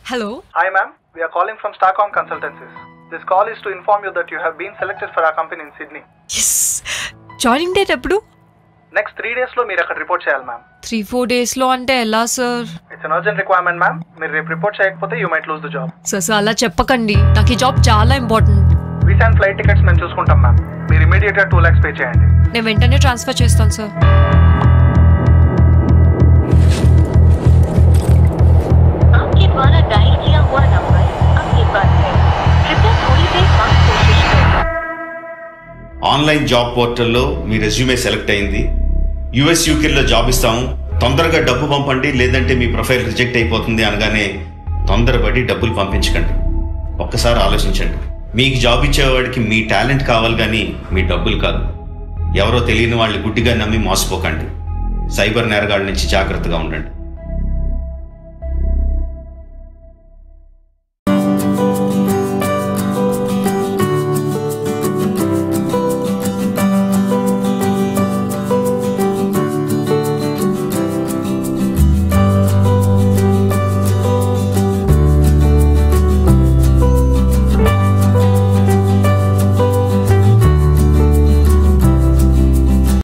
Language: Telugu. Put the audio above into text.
Hello Hi, ma'am. We are calling from Starcom Consultancies. This call is to inform you that you have been selected for our company in Sydney. Yes joining date ఎప్పుడు నెక్స్ట్ త్రీ డేస్లో మీరు అక్కడ రిపోర్ట్ చేయాలి మ్యామ్ త్రీ ఫోర్ డేస్లో అంటే ఎలా sir it's an urgent requirement ma'am మీరు రేపు రిపోర్ట్ చేయకపోతే you might lose the job sir sir అలా చెప్పకండి నాకు ఈ జాబ్ చాలా important visa and flight tickets మేము చూసుకుంటాం మ్యామ్ మీరు ఇమీడియట్గా టూ ల్యాక్స్ పే చేయండి నేను వెంటనే ట్రాన్స్ఫర్ చేస్తాను సార్ आपके द्वारा डायल किया हुआ नंबर अभी बंद है कृपया थोड़ी देर बाद कोशिश करें ఆన్లైన్ జాబ్ పోర్టల్లో మీ రెజ్యూమే సెలెక్ట్ అయింది యుఎస్ యూకేలో జాబ్ ఇస్తాము తొందరగా డబ్బు పంపండి లేదంటే మీ ప్రొఫైల్ రిజెక్ట్ అయిపోతుంది అనగానే తొందరపడి డబ్బులు పంపించకండి ఒక్కసారి ఆలోచించండి మీకు జాబ్ ఇచ్చేవాడికి మీ టాలెంట్ కావాలి కానీ మీ డబ్బులు కాదు ఎవరో తెలియని వాళ్ళు గుడ్డిగా నమ్మి మోసపోకండి సైబర్ నేరగాళ్ళ నుంచి జాగ్రత్తగా ఉండండి